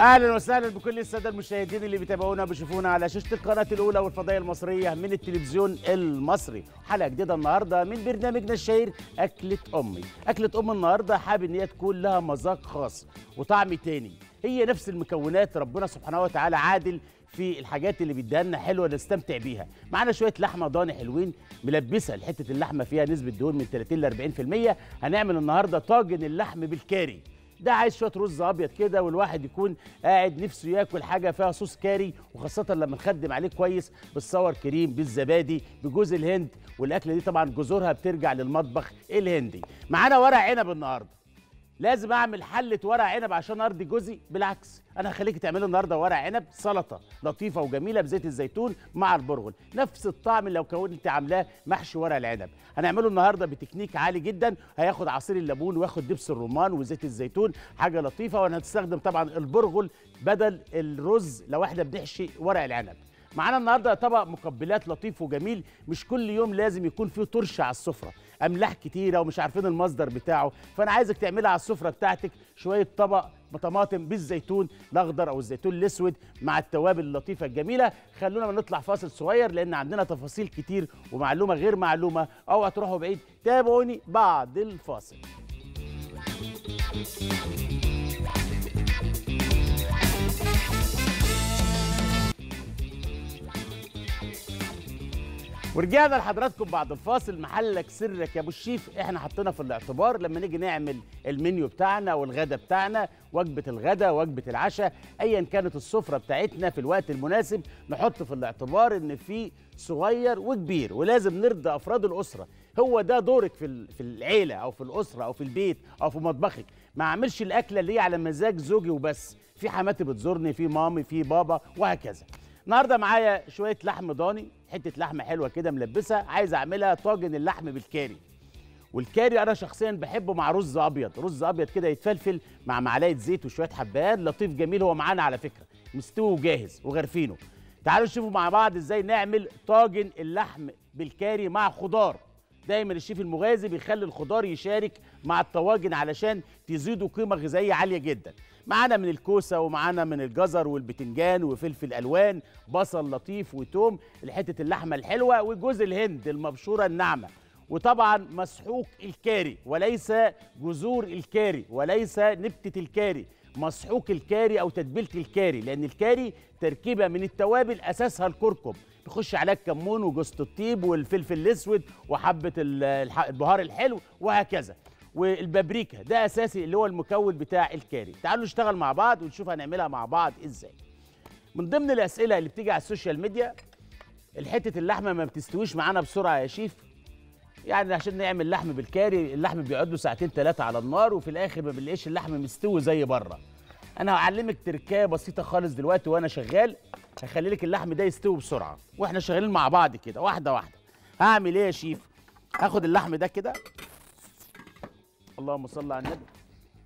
اهلا وسهلا بكل الساده المشاهدين اللي بيتابعونا وبيشوفونا على شاشه القناه الاولى والفضائيه المصريه من التلفزيون المصري حلقه جديده النهارده من برنامجنا الشهير اكله امي اكله ام النهارده حابب ان هي تكون لها مذاق خاص وطعم تاني هي نفس المكونات ربنا سبحانه وتعالى عادل في الحاجات اللي بيديها لنا حلوه نستمتع بيها معانا شويه لحمه ضاني حلوين ملبسه حته اللحمه فيها نسبه دهون من 30 ل 40% هنعمل النهارده طاجن اللحم بالكاري ده عايز شويه رز ابيض كده والواحد يكون قاعد نفسه ياكل حاجه فيها صوص كاري وخاصه لما نخدم عليه كويس بالصور كريم بالزبادي بجوز الهند والاكله دي طبعا جذورها بترجع للمطبخ الهندي معانا ورق عنب النهارده لازم اعمل حله ورق عنب عشان ارضي جوزي بالعكس انا هخليك تعملي النهارده ورق عنب سلطه لطيفه وجميله بزيت الزيتون مع البرغل نفس الطعم اللي لو كنت عاملاه محشي ورق العنب هنعمله النهارده بتكنيك عالي جدا هياخد عصير الليمون وياخد دبس الرمان وزيت الزيتون حاجه لطيفه وهنستخدم طبعا البرغل بدل الرز لو احنا بنحشي ورق العنب معانا النهارده طبق مقبلات لطيف وجميل مش كل يوم لازم يكون فيه طرش على السفره املاح كتيره ومش عارفين المصدر بتاعه فانا عايزك تعملها على السفره بتاعتك شويه طبق طماطم بالزيتون الاخضر او الزيتون الاسود مع التوابل اللطيفه الجميله خلونا ما نطلع فاصل صغير لان عندنا تفاصيل كتير ومعلومه غير معلومه اوعى تروحوا بعيد تابعوني بعد الفاصل ورجعنا لحضراتكم بعد الفاصل محلك سرك يا ابو الشيف احنا حطينا في الاعتبار لما نيجي نعمل المنيو بتاعنا او الغدا بتاعنا وجبه الغدا وجبه العشاء ايا كانت السفره بتاعتنا في الوقت المناسب نحط في الاعتبار ان في صغير وكبير ولازم نرضى افراد الاسره هو ده دورك في في العيله او في الاسره او في البيت او في مطبخك ما اعملش الاكله اللي هي على مزاج زوجي وبس في حماتي بتزورني في مامي في بابا وهكذا النهارده معايا شويه لحم ضاني حته لحمه حلوه كده ملبسه عايز اعملها طاجن اللحم بالكاري والكاري انا شخصيا بحبه مع رز ابيض رز ابيض كده يتفلفل مع معلقه زيت وشويه حبات لطيف جميل هو معانا على فكره مستوي وجاهز وغرفينه تعالوا نشوفوا مع بعض ازاي نعمل طاجن اللحم بالكاري مع خضار دايما الشيف المغازي بيخلي الخضار يشارك مع الطواجن علشان تزيدوا قيمه غذائيه عاليه جدا معانا من الكوسه ومعانا من الجزر والبتنجان وفلفل الوان بصل لطيف وتوم حته اللحمه الحلوه وجوز الهند المبشوره الناعمه وطبعا مسحوق الكاري وليس جذور الكاري وليس نبته الكاري مسحوق الكاري او تتبيله الكاري لان الكاري تركيبه من التوابل اساسها الكركم بيخش عليها الكمون وجوز الطيب والفلفل الاسود وحبه البهار الحلو وهكذا والبابريكا ده اساسي اللي هو المكون بتاع الكاري تعالوا نشتغل مع بعض ونشوف هنعملها مع بعض ازاي من ضمن الاسئله اللي بتيجي على السوشيال ميديا الحته اللحمه ما بتستويش معانا بسرعه يا شيف يعني عشان نعمل لحم بالكاري اللحم بيقعد له ساعتين ثلاثه على النار وفي الاخر ما بنلاقيش اللحم مستوي زي بره انا هعلمك تركايه بسيطه خالص دلوقتي وانا شغال هخلي لك اللحم ده يستوي بسرعه واحنا شغالين مع بعض كده واحده واحده هعمل ايه يا شيف هاخد اللحم ده كده اللهم صل على النبي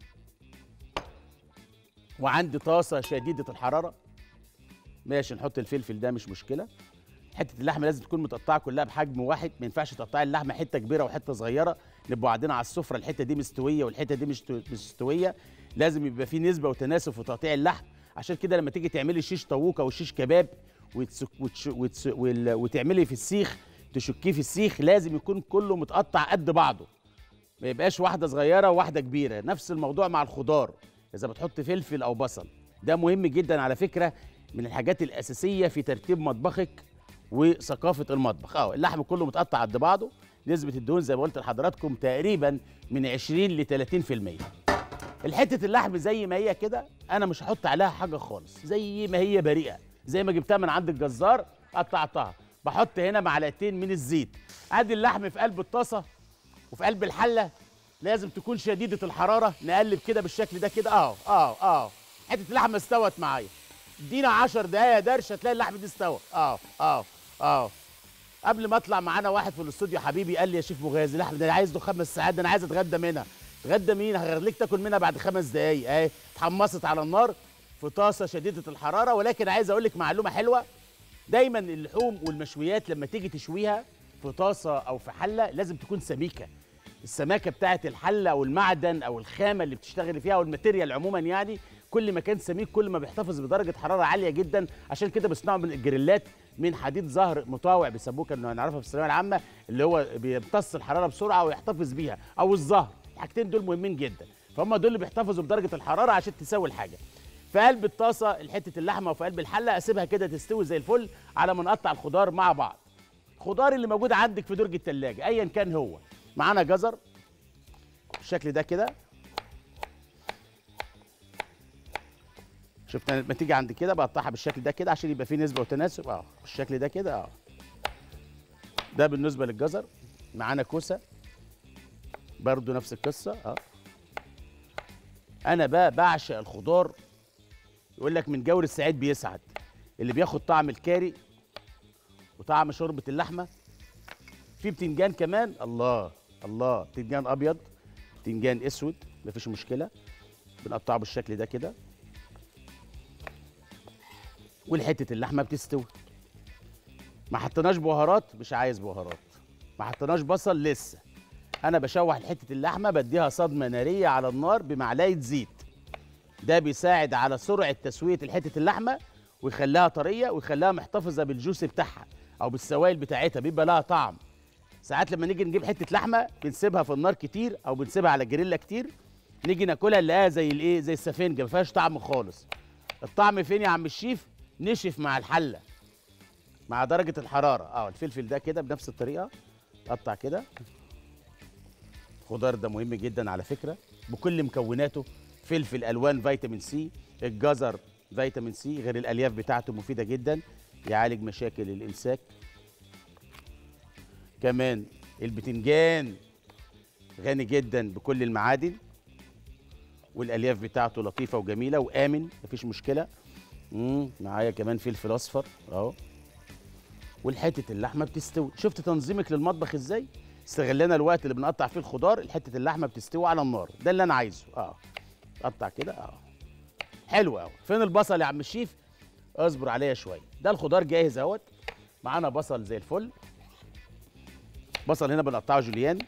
وعندي طاسه شديده الحراره ماشي نحط الفلفل ده مش مشكله حته اللحمه لازم تكون متقطعه كلها بحجم واحد ما ينفعش تقطعي اللحمه حته كبيره وحته صغيره نبقوا قاعدين على السفره الحته دي مستويه والحته دي مش مستويه لازم يبقى في نسبه وتناسب في تقطيع اللحم عشان كده لما تيجي تعملي شيش طاووق او شيش كباب وتسك وتش وتس وال... وتعملي في السيخ تشكيه في السيخ لازم يكون كله متقطع قد بعضه ما يبقاش واحده صغيره وواحده كبيره نفس الموضوع مع الخضار اذا بتحط فلفل او بصل ده مهم جدا على فكره من الحاجات الاساسيه في ترتيب مطبخك وثقافه المطبخ اه اللحم كله متقطع قد بعضه نسبه الدهون زي ما قلت لحضراتكم تقريبا من 20 ل 30% الحته اللحم زي ما هي كده انا مش هحط عليها حاجه خالص زي ما هي بريئه زي ما جبتها من عند الجزار قطعتها بحط هنا معلقتين من الزيت ادي اللحم في قلب الطاسه وفي قلب الحله لازم تكون شديده الحراره نقلب كده بالشكل ده كده اهو اهو اهو حته اللحمه استوت معايا ادينا 10 دقايق يا درش هتلاقي اللحم دي استوى اهو اهو اهو قبل ما اطلع معانا واحد في الاستوديو حبيبي قال لي يا شيف مغازي اللحم ده انا عايز له خمس ساعات ده انا عايز اتغدى منها اتغدى مين هخليك تاكل منها بعد خمس دقايق اهي اتحمصت على النار في طاسه شديده الحراره ولكن عايز اقول لك معلومه حلوه دايما اللحوم والمشويات لما تيجي تشويها في طاسه او في حله لازم تكون سميكه السماكه بتاعه الحله او المعدن او الخامه اللي بتشتغلي فيها او الماتيريال عموما يعني كل ما كان سميك كل ما بيحتفظ بدرجه حراره عاليه جدا عشان كده بيصنعوا من الجريلات من حديد زهر مطاوع بيسموه كانوا نعرفها في الثانويه العامه اللي هو بيمتص الحراره بسرعه ويحتفظ بيها او الزهر الحاجتين دول مهمين جدا فهم دول اللي بيحتفظوا بدرجه الحراره عشان تسوي الحاجه في قلب الطاسه حته اللحمه وفي قلب الحله اسيبها كده تستوي زي الفل على ما نقطع الخضار مع بعض الخضار اللي موجود عندك في درج التلاجة ايا كان هو معانا جزر بالشكل ده كده شفت لما تيجي عند كده بقطعها بالشكل ده كده عشان يبقى فيه نسبه وتناسب اه بالشكل ده كده اه ده بالنسبه للجزر معانا كوسه برضو نفس القصه اه انا بقى بعشق الخضار يقول لك من جور السعيد بيسعد اللي بياخد طعم الكاري وطعم شوربه اللحمه في بتنجان كمان الله الله بتنجان ابيض بتنجان اسود مفيش مشكله بنقطعه بالشكل ده كده والحته اللحمه بتستوي ما حطيناش بهارات مش عايز بهارات ما حطيناش بصل لسه انا بشوح حته اللحمه بديها صدمه ناريه على النار بمعلقه زيت ده بيساعد على سرعه تسويه حته اللحمه ويخليها طريه ويخليها محتفظه بالجوس بتاعها او بالسوائل بتاعتها بيبقى لها طعم ساعات لما نيجي نجيب حته لحمه بنسيبها في النار كتير او بنسيبها على جريلا كتير نيجي ناكلها نلاقيها زي الايه زي السفنجه ما فيهاش طعم خالص الطعم فين يا عم الشيف نشف مع الحله مع درجه الحراره اه الفلفل ده كده بنفس الطريقه قطع كده الخضار ده مهم جدا على فكره بكل مكوناته فلفل الوان فيتامين سي الجزر فيتامين سي غير الالياف بتاعته مفيده جدا يعالج مشاكل الامساك كمان البتنجان غني جدا بكل المعادن والالياف بتاعته لطيفه وجميله وامن مفيش مشكله امم معايا كمان فلفل اصفر اهو والحته اللحمه بتستوي شفت تنظيمك للمطبخ ازاي استغلنا الوقت اللي بنقطع فيه الخضار حته اللحمه بتستوي على النار ده اللي انا عايزه اه قطع كده اه حلو قوي فين البصل يا عم الشيف اصبر عليا شويه ده الخضار جاهز اهوت معانا بصل زي الفل بصل هنا بنقطعه جوليان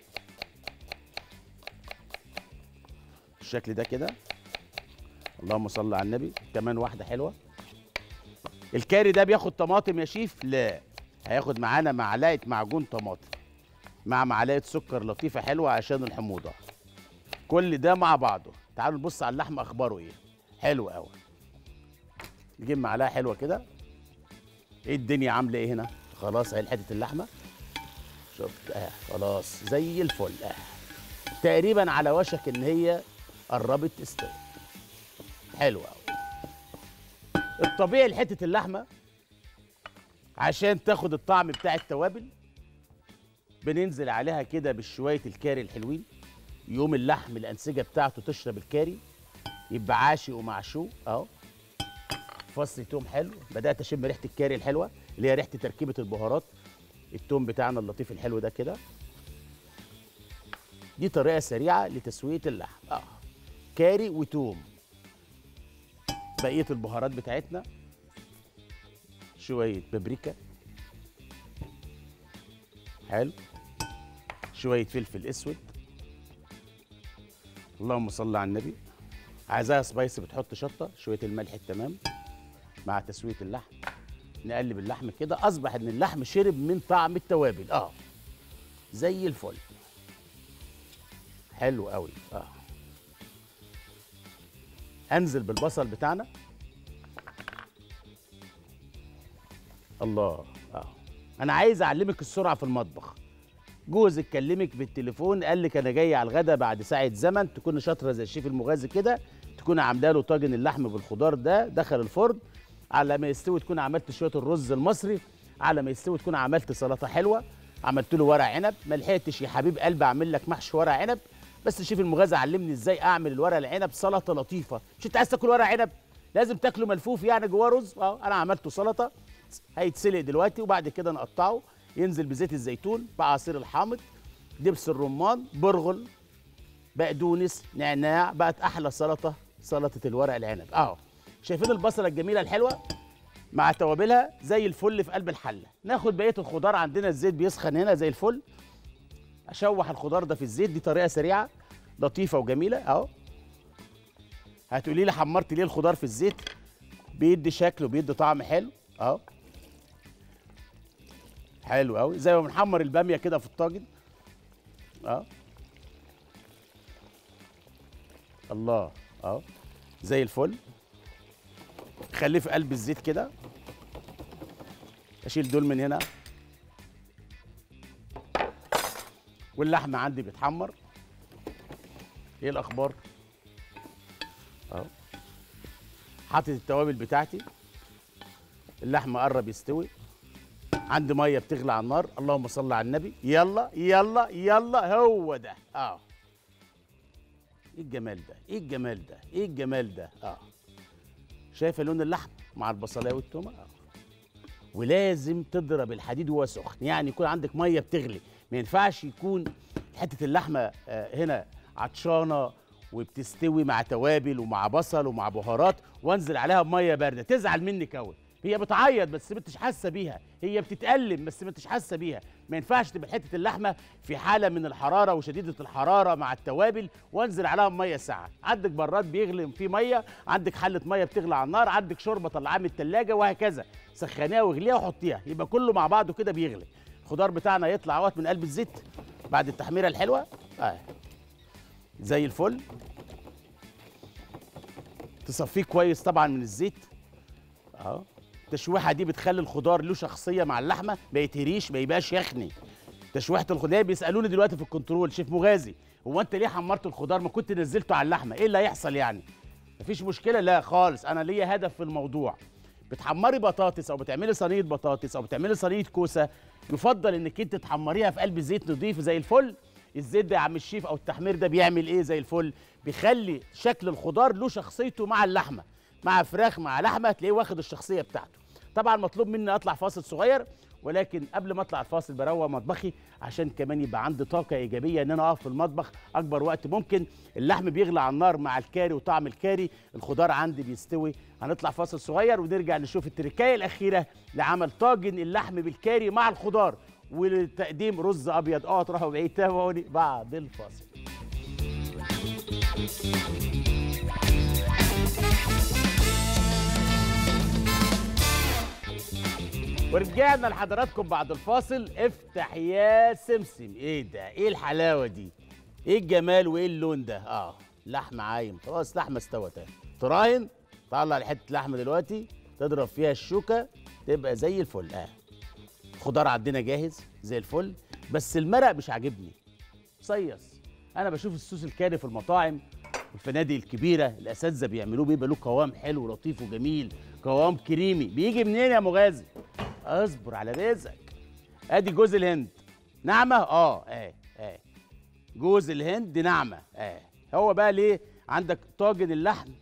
بالشكل ده كده اللهم صل على النبي كمان واحده حلوه الكاري ده بياخد طماطم يا شيف لا هياخد معانا معلقه معجون طماطم مع معلقه سكر لطيفه حلوه عشان الحموضه كل ده مع بعضه تعالوا نبص على اللحمه اخباره ايه حلو قوي نجيب معلقه حلوه كده ايه الدنيا عامله ايه هنا خلاص اهي حته اللحمه شفت اه خلاص زي الفل اه تقريبا على وشك ان هي قربت تستوي حلو قوي الطبيعي لحته اللحمه عشان تاخد الطعم بتاع التوابل بننزل عليها كده بشويه الكاري الحلوين يوم اللحم الانسجه بتاعته تشرب الكاري يبقى عاشق ومعشوق اهو فص توم حلو بدات اشم ريحه الكاري الحلوه اللي هي ريحه تركيبه البهارات التوم بتاعنا اللطيف الحلو ده كده دي طريقه سريعه لتسويه اللحم اه كاري وتوم بقيه البهارات بتاعتنا شويه بابريكا حلو شويه فلفل اسود اللهم صل على النبي عايزاها سبايسي بتحط شطه شويه الملح التمام مع تسويه اللحم نقلب اللحم كده اصبح ان اللحم شرب من طعم التوابل اه زي الفل حلو قوي اه انزل بالبصل بتاعنا الله اه انا عايز اعلمك السرعه في المطبخ جوزك كلمك بالتليفون قال لك انا جاي على الغدا بعد ساعه زمن تكون شاطره زي الشيف المغازي كده تكون عامله له طاجن اللحم بالخضار ده دخل الفرن على ما يستوي تكون عملت شويه الرز المصري على ما يستوي تكون عملت سلطه حلوه عملت له ورق عنب ما لحقتش يا حبيب قلبي اعمل لك محشي ورق عنب بس الشيف المغازي علمني ازاي اعمل الورق العنب سلطه لطيفه مش انت عايز تاكل ورق عنب لازم تاكله ملفوف يعني جواه رز اه انا عملته سلطه هيتسلق دلوقتي وبعد كده نقطعه ينزل بزيت الزيتون بعصير الحامض دبس الرمان برغل بقدونس نعناع بقت احلى سلطه سلطه الورق العنب اهو شايفين البصله الجميله الحلوه مع توابلها زي الفل في قلب الحله ناخد بقيه الخضار عندنا الزيت بيسخن هنا زي الفل اشوح الخضار ده في الزيت دي طريقه سريعه لطيفه وجميله اهو هتقولي لي حمرت ليه الخضار في الزيت بيدي شكل وبيدي طعم حلو اهو حلو قوي زي ما بنحمر الباميه كده في الطاجن اه الله اهو زي الفل خليه في قلب الزيت كده اشيل دول من هنا واللحمه عندي بيتحمر ايه الاخبار اهو حاطط التوابل بتاعتي اللحمه قرب يستوي عندي ميه بتغلي على النار اللهم صل على النبي يلا يلا يلا هو ده اه ايه الجمال ده ايه الجمال ده ايه الجمال ده اه شايفه لون اللحم مع البصلايه والتومه اه ولازم تضرب الحديد وهو سخن يعني يكون عندك ميه بتغلي ما ينفعش يكون حته اللحمه آه هنا عطشانه وبتستوي مع توابل ومع بصل ومع بهارات وانزل عليها بميه بارده تزعل منك قوي هي بتعيط بس ما انتش حاسه بيها هي بتتألم بس ما انتش حاسه بيها ما ينفعش تبقى حته اللحمه في حاله من الحراره وشديده الحراره مع التوابل وانزل عليها بميه ساعه عندك براد بيغلي في ميه عندك حله ميه بتغلي على النار عندك شوربه طلعها من الثلاجه وهكذا سخنيها واغليها وحطيها يبقى كله مع بعضه كده بيغلي الخضار بتاعنا يطلع اهوت من قلب الزيت بعد التحميره الحلوه اه زي الفل تصفيه كويس طبعا من الزيت اهو التشويحه دي بتخلي الخضار له شخصيه مع اللحمه ما يتهريش ما يبقاش يخني تشويحه الخضار بيسالوني دلوقتي في الكنترول شيف مغازي هو انت ليه حمرت الخضار ما كنت نزلته على اللحمه ايه اللي هيحصل يعني مفيش مشكله لا خالص انا ليا هدف في الموضوع بتحمري بطاطس او بتعملي صينيه بطاطس او بتعملي صينيه كوسه يفضل انك انت تحمريها في قلب زيت نضيف زي الفل الزيت ده يا عم الشيف او التحمير ده بيعمل ايه زي الفل بيخلي شكل الخضار له شخصيته مع اللحمه مع فراخ مع لحمه تلاقيه واخد الشخصيه بتاعته طبعا مطلوب مني اطلع فاصل صغير ولكن قبل ما اطلع الفاصل بروق مطبخي عشان كمان يبقى عندي طاقه ايجابيه ان انا اقف في المطبخ اكبر وقت ممكن اللحم بيغلى على النار مع الكاري وطعم الكاري الخضار عندي بيستوي هنطلع فاصل صغير ونرجع نشوف التركايه الاخيره لعمل طاجن اللحم بالكاري مع الخضار ولتقديم رز ابيض اوعوا تروحوا بعيد تابعوني بعد الفاصل ورجعنا لحضراتكم بعد الفاصل افتح يا سمسم ايه ده ايه الحلاوه دي ايه الجمال وايه اللون ده اه لحم عايم خلاص لحمه استوت اهي تراهن طلع الحته لحمه دلوقتي تضرب فيها الشوكه تبقى زي الفل اه الخضار عندنا جاهز زي الفل بس المرق مش عاجبني صيص انا بشوف السوس الكاري في المطاعم والفنادق الكبيره الاساتذه بيعملوه بيبقى له قوام حلو ولطيف وجميل قوام كريمي بيجي منين يا مغازي اصبر على رزقك ادي جوز الهند ناعمه اه اه اه جوز الهند ناعمه اه هو بقى ليه عندك طاجن اللحم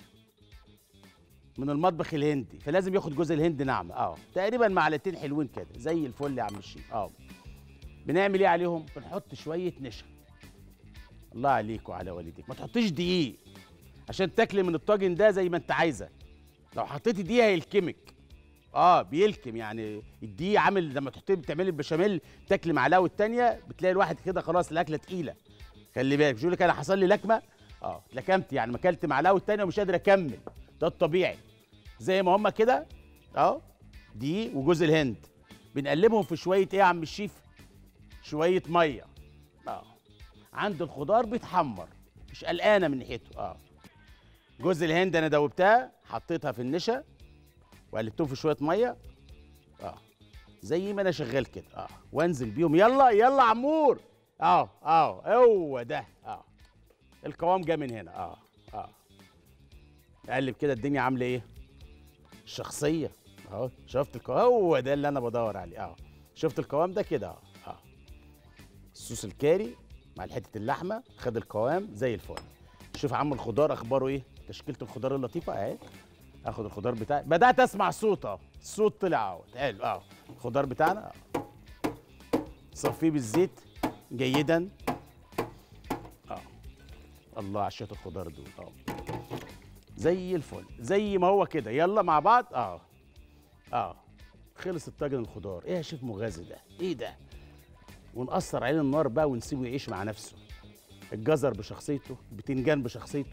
من المطبخ الهندي فلازم ياخد جوز الهند ناعمه اه تقريبا معلقتين حلوين كده زي الفل يا عم الشيف اه بنعمل ايه عليهم بنحط شويه نشا الله عليك وعلى والديك ما تحطيش دقيق عشان تاكلي من الطاجن ده زي ما انت عايزه لو حطيتي دقيق هيلكمك اه بيلكم يعني الدقيق عامل لما تحطيه بتعملي البشاميل تاكلي معلقه والتانيه بتلاقي الواحد كده خلاص الاكله تقيله خلي بالك مش لك انا حصل لي لكمه اه لكمت يعني ما اكلت معلقه والتانيه ومش قادر اكمل ده الطبيعي زي ما هم كده اه دقيق وجوز الهند بنقلبهم في شويه ايه يا عم الشيف شويه ميه اه عند الخضار بيتحمر مش قلقانه من ناحيته اه جوز الهند انا دوبتها حطيتها في النشا وقلبتهم في شويه ميه اه زي ما انا شغال كده اه وانزل بيهم يلا يلا عمور اه اه هو ده اه القوام جه من هنا اه اه اقلب كده الدنيا عامله ايه الشخصيه اهو شفت القوام هو ده اللي انا بدور عليه اه شفت القوام ده كده اه اه الصوص الكاري مع حته اللحمه خد القوام زي الفل شوف عم الخضار اخباره ايه تشكيله الخضار اللطيفه اهي اخد الخضار بتاعي بدات اسمع صوت اهو الصوت طلع اهو حلو اه الخضار بتاعنا اه صفيه بالزيت جيدا اه الله على شويه الخضار دول اه زي الفل زي ما هو كده يلا مع بعض اه اه خلص الطاجن الخضار ايه يا شيف مغازي ده ايه ده ونقصر عليه النار بقى ونسيبه يعيش مع نفسه الجزر بشخصيته البتنجان بشخصيته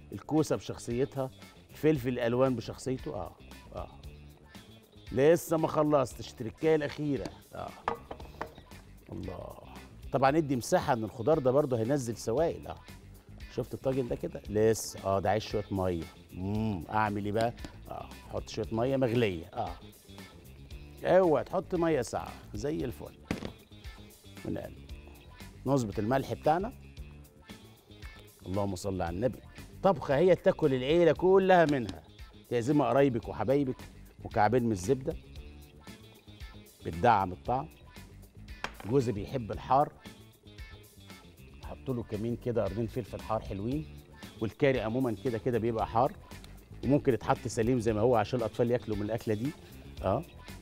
الكوسه بشخصيتها الفلفل الالوان بشخصيته اه اه لسه ما خلصتش التركايه الاخيره اه الله طبعا ادي مساحه ان الخضار ده برضه هينزل سوائل اه شفت الطاجن ده كده لسه اه ده عايز شويه ميه امم اعمل ايه بقى اه احط شويه ميه مغليه اه اوعى تحط ميه ساقعه زي الفل من قلب نظبط الملح بتاعنا اللهم صل على النبي طبخه هي تاكل العيله كلها منها تعزمها قرايبك وحبايبك مكعبين من الزبده بتدعم الطعم جوزي بيحب الحار احط له كمين كده قرنين فلفل حار حلوين والكاري عموما كده كده بيبقى حار وممكن يتحط سليم زي ما هو عشان الاطفال ياكلوا من الاكله دي اه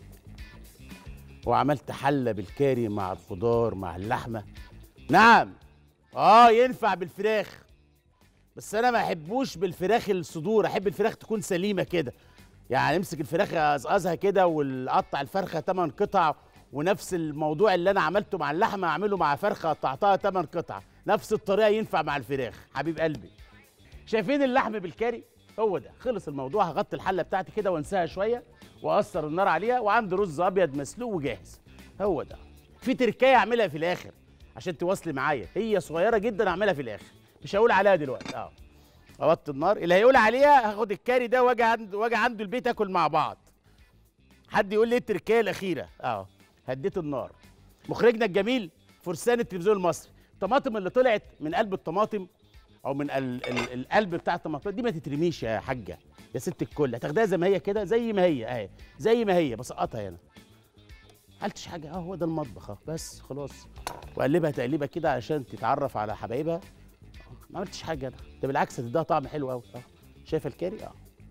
وعملت حله بالكاري مع الخضار مع اللحمه نعم اه ينفع بالفراخ بس انا ما احبوش بالفراخ الصدور احب الفراخ تكون سليمه كده يعني امسك الفراخ ازقزها كده ونقطع الفرخه 8 قطع ونفس الموضوع اللي انا عملته مع اللحمه اعمله مع فرخه قطعتها 8 قطع نفس الطريقه ينفع مع الفراخ حبيب قلبي شايفين اللحم بالكاري هو ده خلص الموضوع هغطي الحله بتاعتي كده وانساها شويه واقصر النار عليها وعندي رز ابيض مسلوق وجاهز هو ده في تركايه اعملها في الاخر عشان تواصلي معايا هي صغيره جدا اعملها في الاخر مش هقول عليها دلوقتي اه اوطي النار اللي هيقول عليها هاخد الكاري ده واجي عند واجي عنده البيت اكل مع بعض حد يقول لي إيه التركايه الاخيره اه هديت النار مخرجنا الجميل فرسان التلفزيون المصري الطماطم اللي طلعت من قلب الطماطم او من ال ال القلب بتاع الطماطم دي ما تترميش يا حاجه يا ست الكل هتاخديها زي ما هي كده زي ما هي اهي زي ما هي بسقطها هنا قلتش حاجه اه هو ده المطبخ اه بس خلاص واقلبها تقليبه كده علشان تتعرف على حبايبها ما عملتش حاجه انا ده بالعكس هتديها طعم حلو قوي اه شايفه الكاري اه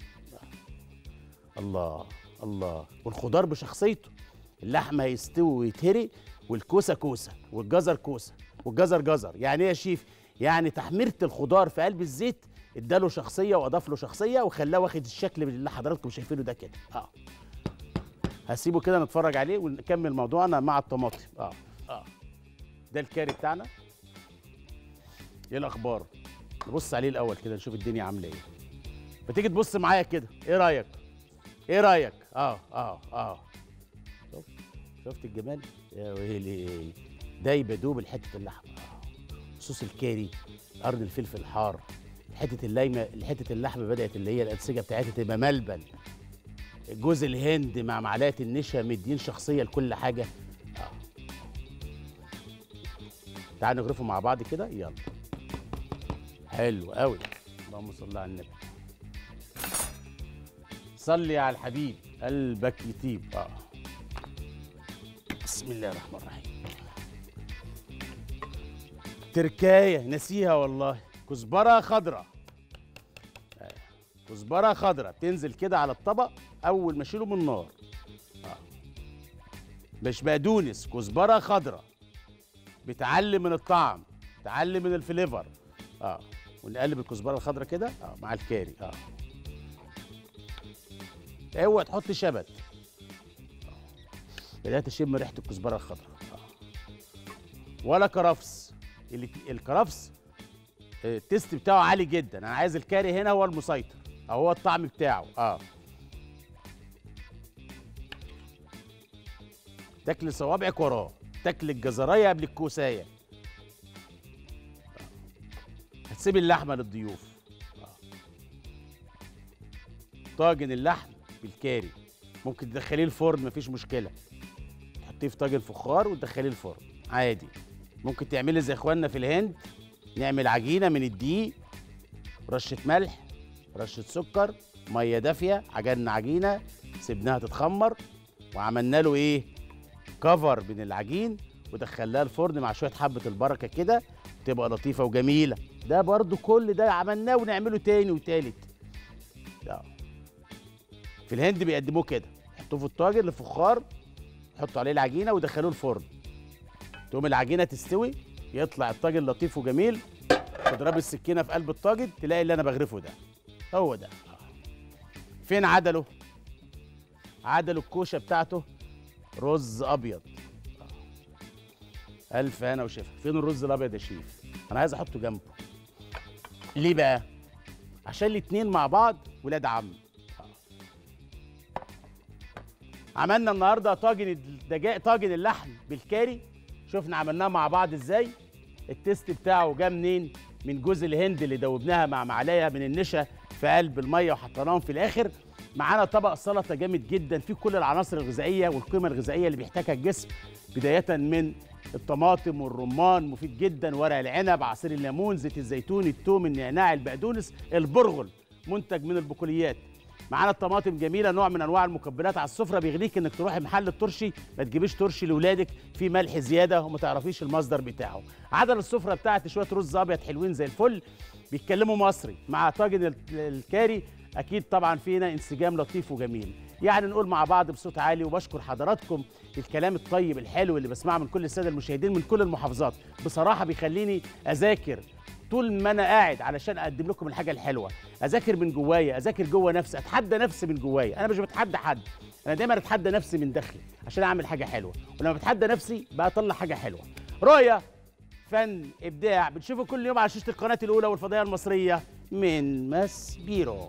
الله الله والخضار بشخصيته اللحمه يستوي ويتهري والكوسه كوسه والجزر كوسه والجزر جزر يعني ايه يا شيف يعني تحميره الخضار في قلب الزيت اداله شخصيه واضاف له شخصيه وخلاه واخد الشكل اللي حضراتكم شايفينه ده كده اه هسيبه كده نتفرج عليه ونكمل موضوعنا مع الطماطم اه اه ده الكاري بتاعنا ايه الاخبار نبص عليه الاول كده نشوف الدنيا عامله ايه فتيجي تبص معايا كده ايه رايك ايه رايك اه اه اه شوف شفت الجمال يا ويلي ده يبدوب الحته اللحمه آه. صوص الكاري قرن الفلفل الحار حته الليمه حته اللحمه بدات اللي هي الانسجه بتاعتها تبقى ملبن جوز الهند مع معلقه النشا مدين شخصيه لكل حاجه آه. تعالوا نغرفه مع بعض كده يلا حلو قوي اللهم صل على النبي صلي على الحبيب قلبك يطيب اه بسم الله الرحمن الرحيم تركايه نسيها والله كزبره خضراء آه. كزبره خضراء تنزل كده على الطبق اول ما اشيله من النار آه. مش بقدونس كزبره خضراء بتعلي من الطعم تعلي من الفليفر اه ونقلب الكزبره الخضراء كده اه مع الكاري اه اوعى تحط شبت آه. بدات اشم ريحه الكزبره الخضراء آه. ولا كرفس ال- الكرفس آه، التيست بتاعه عالي جدا انا عايز الكاري هنا هو المسيطر او هو الطعم بتاعه اه تاكل صوابعك وراه تاكل الجزرايه قبل الكوسايه هتسيب اللحمه للضيوف آه. طاجن اللحم بالكاري ممكن تدخليه الفرن مفيش مشكله تحطيه في طاجن فخار وتدخليه الفرن عادي ممكن تعملي زي اخواننا في الهند نعمل عجينه من الدقيق رشه ملح رشه سكر ميه دافيه عجلنا عجينه سيبناها تتخمر وعملنا له ايه كفر من العجين ودخلناها الفرن مع شويه حبه البركه كده تبقى لطيفه وجميله ده برضو كل ده عملناه ونعمله تاني وتالت آه. في الهند بيقدموه كده يحطوه في الطاجن الفخار يحطوا عليه العجينه ويدخلوه الفرن تقوم العجينه تستوي يطلع الطاجن لطيف وجميل تضرب السكينه في قلب الطاجن تلاقي اللي انا بغرفه ده هو ده آه. فين عدله عدله الكوشه بتاعته رز ابيض آه. الف هنا وشفا فين الرز الابيض يا شيف انا عايز احطه جنبه ليه بقى عشان الاتنين مع بعض ولاد عم عملنا النهارده طاجن الدجاج طاجن اللحم بالكاري شفنا عملناه مع بعض ازاي التيست بتاعه جه منين من جوز الهند اللي دوبناها مع معلقه من النشا في قلب الميه وحطيناهم في الاخر معانا طبق سلطه جامد جدا فيه كل العناصر الغذائيه والقيمه الغذائيه اللي بيحتاجها الجسم بدايه من الطماطم والرمان مفيد جدا ورق العنب عصير الليمون زيت الزيتون الثوم النعناع البقدونس البرغل منتج من البقوليات معانا الطماطم جميله نوع من انواع المكبلات على السفره بيغنيك انك تروحي محل الترشي ما تجيبيش ترشي لاولادك في ملح زياده وما تعرفيش المصدر بتاعه عدل السفره بتاعتي شويه رز ابيض حلوين زي الفل بيتكلموا مصري مع طاجن ال- الكاري اكيد طبعا فينا انسجام لطيف وجميل يعني نقول مع بعض بصوت عالي وبشكر حضراتكم الكلام الطيب الحلو اللي بسمعه من كل الساده المشاهدين من كل المحافظات بصراحه بيخليني اذاكر طول ما انا قاعد علشان اقدم لكم الحاجه الحلوه اذاكر من جوايا اذاكر جوه نفسي اتحدى نفسي من جوايا انا مش بتحدى حد انا دايما اتحدى نفسي من داخلي عشان اعمل حاجه حلوه ولما بتحدى نفسي بقى اطلع حاجه حلوه رؤيه فن ابداع بتشوفه كل يوم على شاشه القناه الاولى والفضائيه المصريه من ماس بيرو